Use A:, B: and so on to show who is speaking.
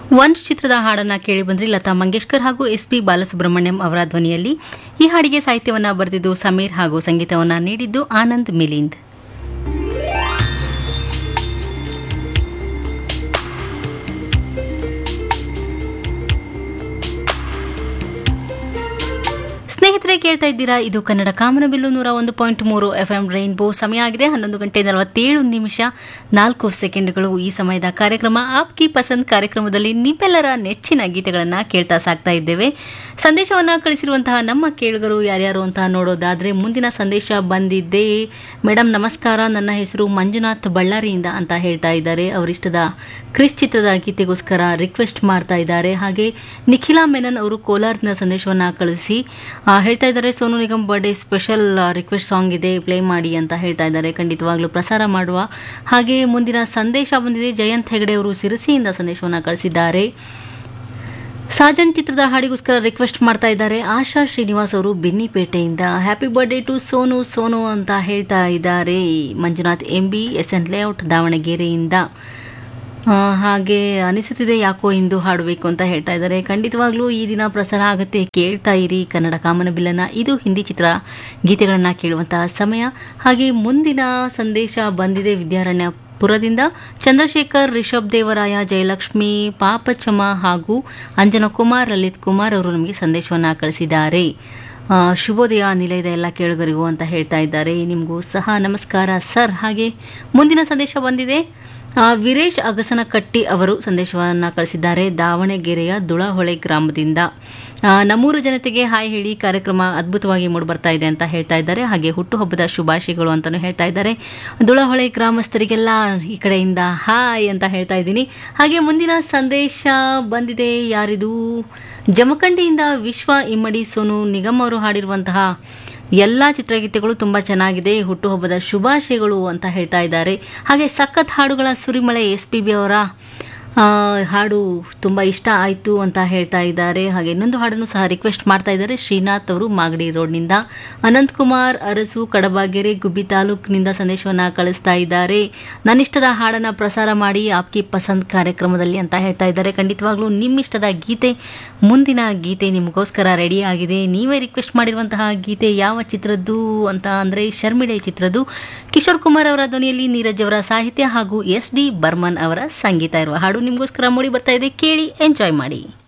A: ವಂಶ್ ಚಿತ್ರದ ಹಾಡನ್ನ ಕೇಳಿ ಬಂದ್ರಿ ಲತಾ ಮಂಗೇಶ್ಕರ್ ಹಾಗೂ ಎಸ್ ಪಿ ಬಾಲಸುಬ್ರಹ್ಮಣ್ಯಂ ಅವರ ಧ್ವನಿಯಲ್ಲಿ ಈ ಹಾಡಿಗೆ ಸಾಹಿತ್ಯವನ್ನ ಬರೆದಿದ್ದು ಸಮೀರ್ ಹಾಗೂ ಸಂಗೀತವನ್ನ ನೀಡಿದ್ದು ಆನಂದ್ ಮಿಲಿಂದ್ ಸ್ನೇಹಿತರೆ ಕೇಳ್ತಾ ಇದ್ದೀರಾ ಇದು ಕನ್ನಡ ಕಾಮನಬಿಲ್ಲು ನೂರ ಒಂದು ಪಾಯಿಂಟ್ ಮೂರು ಎಫ್ ಎಂ ರೈನ್ಬೋ ಸಮಯ ಆಗಿದೆ ಹನ್ನೊಂದು ಗಂಟೆ ನಲವತ್ತೇಳು ನಿಮಿಷ ನಾಲ್ಕು ಸೆಕೆಂಡ್ಗಳು ಈ ಸಮಯದ ಕಾರ್ಯಕ್ರಮ ಆಪ್ ಕಿ ಪಸಂದ್ ಕಾರ್ಯಕ್ರಮದಲ್ಲಿ ನಿಮ್ಮೆಲ್ಲರ ನೆಚ್ಚಿನ ಗೀತೆಗಳನ್ನು ಕೇಳ್ತಾ ಸಾಕ್ತಾ ಇದ್ದೇವೆ ಸಂದೇಶವನ್ನು ಕಳಿಸಿರುವಂತಹ ನಮ್ಮ ಕೇಳುಗರು ಯಾರ್ಯಾರು ಅಂತ ನೋಡೋದಾದ್ರೆ ಮುಂದಿನ ಸಂದೇಶ ಬಂದಿದ್ದೆ ಮೇಡಮ್ ನಮಸ್ಕಾರ ನನ್ನ ಹೆಸರು ಮಂಜುನಾಥ್ ಬಳ್ಳಾರಿಯಿಂದ ಅಂತ ಹೇಳ್ತಾ ಇದ್ದಾರೆ ಅವರಿಷ್ಟದ ಕ್ರಿಸ್ ಚಿತ್ರದ ಗೀತೆಗೋಸ್ಕರ ರಿಕ್ವೆಸ್ಟ್ ಮಾಡ್ತಾ ಇದ್ದಾರೆ ಹಾಗೆ ನಿಖಿಲಾ ಮೆನನ್ ಅವರು ಕೋಲಾರದಿಂದ ಸಂದೇಶವನ್ನು ಕಳಿಸಿ ಆ, ಹೇಳ್ತಾ ಇದ್ದಾರೆ Sonu Nigam birthday special request song ಇದೆ ಪ್ಲೇ ಮಾಡಿ ಅಂತ ಹೇಳ್ತಾ ಇದ್ದಾರೆ ಖಂಡಿತವಾಗ್ಲೂ ಪ್ರಸಾರ ಮಾಡುವ ಹಾಗೆ ಮುಂದಿನ ಸಂದೇಶ ಬಂದಿದೆ ಜಯಂತ್ ಹೆಗಡೆ ಅವರು ಸಿರಸಿಯಿಂದ ಸಂದೇಶವನ್ನು ಕಳಿಸಿದ್ದಾರೆ ಸಾಜನ್ ಚಿತ್ರದ ಹಾಡಿಗೋಸ್ಕರ ರಿಕ್ವೆಸ್ಟ್ ಮಾಡ್ತಾ ಇದ್ದಾರೆ ಆಶಾ ಶ್ರೀನಿವಾಸ್ ಅವರು ಬೆನ್ನಿಪೇಟೆಯಿಂದ happy birthday to Sonu Sonu ಅಂತ ಹೇಳ್ತಾ ಇದ್ದಾರೆ Manjunath M B S N layout ದಾವಣಗೆರೆಯಿಂದ ಆ, ಹಾಗೆ ಅನಿಸುತ್ತಿದೆ ಯಾಕೋ ಇಂದು ಹಾಡಬೇಕು ಅಂತ ಹೇಳ್ತಾ ಇದ್ದಾರೆ ಖಂಡಿತವಾಗ್ಲೂ ಈ ದಿನ ಪ್ರಸಾರ ಆಗುತ್ತೆ ಕೇಳ್ತಾ ಇರಿ ಕನ್ನಡ ಕಾಮನಬಿಲ್ಲನ ಇದು ಹಿಂದಿ ಚಿತ್ರ ಗೀತೆಗಳನ್ನು ಕೇಳುವಂತಹ ಸಮಯ ಹಾಗೆ ಮುಂದಿನ ಸಂದೇಶ ಬಂದಿದೆ ವಿದ್ಯಾರಣ್ಯಪುರದಿಂದ ಚಂದ್ರಶೇಖರ್ ರಿಷಬ್ ದೇವರಾಯ ಜಯಲಕ್ಷ್ಮಿ ಪಾಪಚಮ ಹಾಗೂ ಅಂಜನ ಕುಮಾರ್ ಲಲಿತ್ ಕುಮಾರ್ ಅವರು ನಮಗೆ ಸಂದೇಶವನ್ನು ಕಳಿಸಿದ್ದಾರೆ ಆ, ಶುಭೋದಯ ನಿಲಯದ ಎಲ್ಲ ಕೇಳುಗರಿಗೂ ಅಂತ ಹೇಳ್ತಾ ಇದ್ದಾರೆ ನಿಮಗೂ ಸಹ ನಮಸ್ಕಾರ ಸರ್ ಹಾಗೆ ಮುಂದಿನ ಸಂದೇಶ ಬಂದಿದೆ ಆ, ವೀರೇಶ್ ಅಗಸನಕಟ್ಟಿ ಅವರು ಸಂದೇಶವನ್ನು ಕಳಿಸಿದ್ದಾರೆ ದಾವಣಗೆರೆಯ ದುಳಹೊಳೆ ಗ್ರಾಮದಿಂದ ಆ, ನಮ್ಮೂರು ಜನತೆಗೆ ಹಾಯ್ ಹೇಳಿ ಕಾರ್ಯಕ್ರಮ ಅದ್ಭುತವಾಗಿ ಮೂಡಿಬರ್ತಾ ಇದೆ ಅಂತ ಹೇಳ್ತಾ ಇದ್ದಾರೆ ಹಾಗೆ ಹುಟ್ಟುಹಬ್ಬದ ಶುಭಾಶಯಗಳು ಅಂತಲೂ ಹೇಳ್ತಾ ಇದ್ದಾರೆ ದುಳಹೊಳೆ ಗ್ರಾಮಸ್ಥರಿಗೆಲ್ಲ ಈ ಕಡೆಯಿಂದ ಹಾಯ್ ಅಂತ ಹೇಳ್ತಾ ಇದ್ದೀನಿ ಹಾಗೆ ಮುಂದಿನ ಸಂದೇಶ ಬಂದಿದೆ ಯಾರಿದು ಜಮಖಂಡಿಯಿಂದ ವಿಶ್ವ ಇಮ್ಮಡಿ ಸೋನು ನಿಗಮ್ ಅವರು ಹಾಡಿರುವಂತಹ ಎಲ್ಲ ಚಿತ್ರಗೀತೆಗಳು ತುಂಬ ಚೆನ್ನಾಗಿದೆ ಹುಟ್ಟುಹಬ್ಬದ ಶುಭಾಶಯಗಳು ಅಂತ ಹೇಳ್ತಾ ಇದ್ದಾರೆ ಹಾಗೆ ಸಖತ್ ಹಾಡುಗಳ ಸುರಿಮಳೆ ಎಸ್ ಪಿ ಬಿ ಅವರ ಆ, ಹಾಡು ತುಂಬ ಇಷ್ಟ ಆಯಿತು ಅಂತ ಹೇಳ್ತಾ ಇದ್ದಾರೆ ಹಾಗೆ ಇನ್ನೊಂದು ಹಾಡನ್ನು ಸಹ ರಿಕ್ವೆಸ್ಟ್ ಮಾಡ್ತಾ ಇದ್ದಾರೆ ಶ್ರೀನಾಥ್ ಅವರು ಮಾಗಡಿ ರೋಡ್ನಿಂದ ಅನಂತ್ ಕುಮಾರ್ ಅರಸು ಕಡಬಾಗೆರೆ ಗುಬ್ಬಿ ತಾಲೂಕಿನಿಂದ ಸಂದೇಶವನ್ನು ಕಳಿಸ್ತಾ ಇದ್ದಾರೆ ನನ್ನಿಷ್ಟದ ಹಾಡನ್ನು ಪ್ರಸಾರ ಮಾಡಿ ಆಪ್ಕಿ ಪಸಂದ್ ಕಾರ್ಯಕ್ರಮದಲ್ಲಿ ಅಂತ ಹೇಳ್ತಾ ಇದ್ದಾರೆ ಖಂಡಿತವಾಗ್ಲೂ ನಿಮ್ಮಿಷ್ಟದ ಗೀತೆ ಮುಂದಿನ ಗೀತೆ ನಿಮಗೋಸ್ಕರ ರೆಡಿ ಆಗಿದೆ ನೀವೇ ರಿಕ್ವೆಸ್ಟ್ ಮಾಡಿರುವಂತಹ ಗೀತೆ ಯಾವ ಚಿತ್ರದ್ದು ಅಂತ ಅಂದರೆ ಶರ್ಮಿಳೆ ಚಿತ್ರದ್ದು ಕಿಶೋರ್ ಕುಮಾರ್ ಅವರ ಧ್ವನಿಯಲ್ಲಿ ನೀರಜ್ ಅವರ ಸಾಹಿತ್ಯ ಹಾಗೂ ಎಸ್ ಡಿ ಬರ್ಮನ್ ಅವರ ಸಂಗೀತ ಇರುವ ಹಾಡು ನಿಮಗೋಸ್ಕರ ಮೂಡಿ ಬರ್ತಾ ಇದೆ ಕೇಳಿ ಎಂಜಾಯ್ ಮಾಡಿ